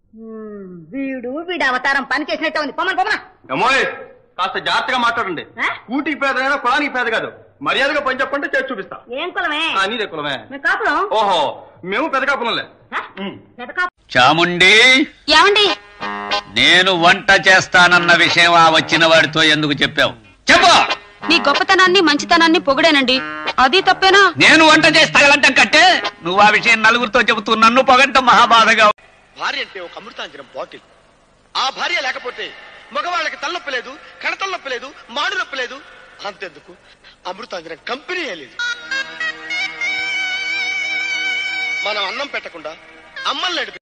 హ్మ్, వీడు వీడి అవతారం పని చేసినట్టే ఉంది పొమ్మని పొమ్మన అమ్మోయ్ కాస్త జాగ్రత్తగా మాట్లాడండి ఆ? కూటికి పేదైనా కులానికి పేద కాదు మర్యాదగా పని చెప్పంటే చేసి చూపిస్తా ఏం కులమే ఆ, నీదే కులమే మీ కాపురం ఓహో మేము పెద్ద కాపులంలే ఆ? ఉమ్. పెద్ద కాపురం చాముండి ఏమండి నేను వంట చేస్తానన్న విషయం ఆ వచ్చిన వాడితో ఎందుకు చెప్పావు చెప్పు మీ గొప్పతనాన్ని మంచితనాన్ని పొగిడానండి అది తప్పేనా నేను వంట చేసి తగలంటాం కట్టే నువ్వు ఆ విషయం నలుగురితో చెబుతూ నన్ను పొగంటం మహాబాధగా భార్య అంటే ఒక అమృతాంజనం బాటిల్ ఆ భార్య లేకపోతే మగవాళ్ళకి తలనొప్పి లేదు కడతలనొప్పి లేదు మాడు నొప్పి లేదు అంతెందుకు అమృతాంజనం కంపెనీ లేదు మనం అన్నం పెట్టకుండా అమ్మల్ని నడిపి